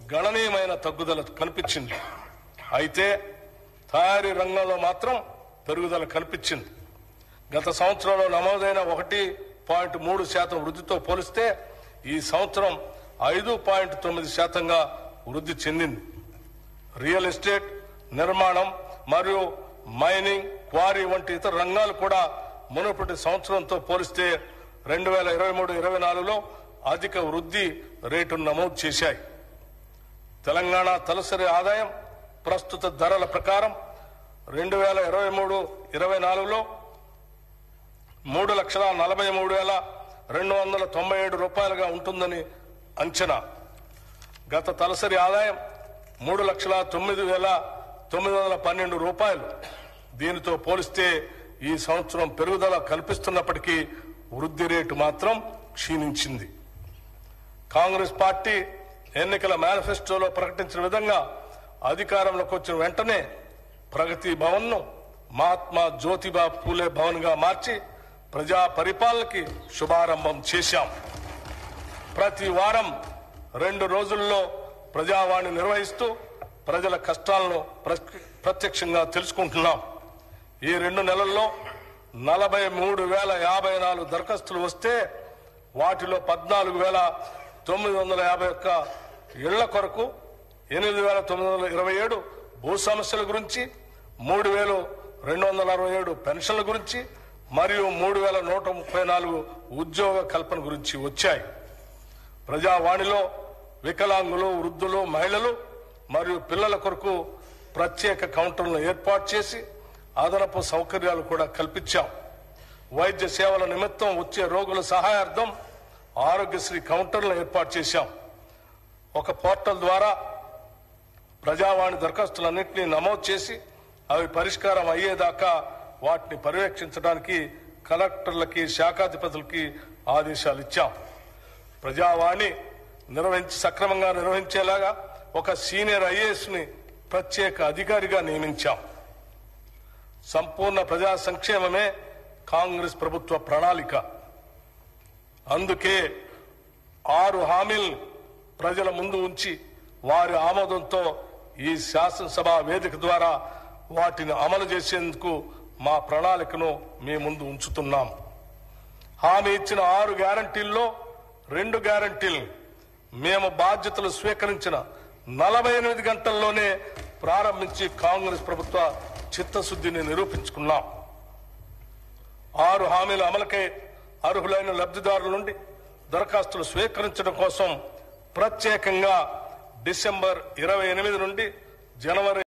గణనీయమైన తగ్గుదల కనిపించింది అయితే తయారీ రంగంలో మాత్రం పెరుగుదల కనిపించింది గత సంవత్సరంలో నమోదైన ఒకటి పాయింట్ మూడు శాతం వృద్ధితో పోలిస్తే ఈ సంవత్సరం ఐదు పాయింట్ తొమ్మిది శాతంగా వృద్ధి చెందింది రియల్ ఎస్టేట్ నిర్మాణం మరియు మైనింగ్ క్వారీ వంటి ఇతర రంగాలు కూడా మునుపటి సంవత్సరంతో పోలిస్తే రెండు వేల ఇరవై మూడు ఇరవై నాలుగులో అధిక వృద్ధి రేటును నమోదు చేశాయి తెలంగాణ తలసరి ఆదాయం ప్రస్తుత ధరల ప్రకారం రెండు వేల ఇరవై మూడు ఇరవై నాలుగులో మూడు లక్షల నలభై మూడు వేల రెండు వందల తొంభై ఏడు రూపాయలుగా ఉంటుందని అంచనా గత తలసరి ఆదాయం మూడు లక్షల తొమ్మిది వేల తొమ్మిది వందల పన్నెండు రూపాయలు దీనితో పోలిస్తే ఈ సంవత్సరం పెరుగుదల కల్పిస్తున్నప్పటికీ వృద్ధి రేటు మాత్రం క్షీణించింది కాంగ్రెస్ పార్టీ ఎన్నికల మేనిఫెస్టోలో ప్రకటించిన విధంగా అధికారంలోకి వచ్చిన వెంటనే ప్రగతి భవన్ ను మహాత్మా జ్యోతిబా పూలే భవన్ గా మార్చి ప్రజా పరిపాలనకి శుభారంభం చేశాం ప్రతి వారం రెండు రోజుల్లో ప్రజావాణి నిర్వహిస్తూ ప్రజల కష్టాలను ప్ర- ప్రత్యక్షంగా తెలుసుకుంటున్నాం ఈ రెండు నెలల్లో నలభై మూడు వేల యాభై నాలుగు దరఖాస్తులు వస్తే వాటిలో పద్నాలుగు వేల తొమ్మిది వందల యాభై ఒక్క ఇళ్ల కొరకు ఎనిమిది వేల తొమ్మిది వందల ఇరవై ఏడు భూ సమస్యల గురించి మూడు వేలు రెండు వందల అరవై ఏడు పెన్షన్ల గురించి మరియు మూడు వేల నూట ముప్పై నాలుగు ఉద్యోగ కల్పన గురించి వచ్చాయి ప్రజావాణిలో వికలాంగులు వృద్ధులు మహిళలు మరియు పిల్లల కొరకు ప్రత్యేక కౌంటర్లను ఏర్పాటు చేసి అదనపు సౌకర్యాలు కూడా కల్పించాం వైద్య సేవల నిమిత్తం వచ్చే రోగుల సహాయార్థం ఆరోగ్యశ్రీ కౌంటర్లను ఏర్పాటు చేశాం ఒక పోర్టల్ ద్వారా ప్రజావాణి దరఖాస్తులన్నింటినీ నమోదు చేసి అవి పరిష్కారం అయ్యేదాకా వాటిని పర్యవేక్షించడానికి కలెక్టర్లకి శాఖాధిపతులకి ఆదేశాలు ఇచ్చాం ప్రజావాణి నిర్వహించి సక్రమంగా నిర్వహించేలాగా ఒక సీనియర్ ఐఏఎస్ ని ప్రత్యేక అధికారిగా నియమించాం సంపూర్ణ ప్రజా సంక్షేమమే కాంగ్రెస్ ప్రభుత్వ ప్రణాళిక అందుకే ఆరు హామీలు ప్రజల ముందు ఉంచి వారి ఆమోదంతో ఈ శాసనసభ వేదిక ద్వారా వాటిని అమలు చేసేందుకు మా ప్రణాళికను మీ ముందు ఉంచుతున్నాం హామీ ఇచ్చిన ఆరు గ్యారంటీల్లో రెండు గ్యారంటీలు మేము బాధ్యతలు స్వీకరించిన నలభై ఎనిమిది గంటల్లోనే ప్రారంభించి కాంగ్రెస్ ప్రభుత్వ చిత్తశుద్ధిని నిరూపించుకున్నాం ఆరు హామీల అమలుకై అర్హులైన లబ్ధిదారుల నుండి దరఖాస్తులు స్వీకరించడం కోసం ప్రత్యేకంగా డిసెంబర్ ఇరవై ఎనిమిది నుండి జనవరి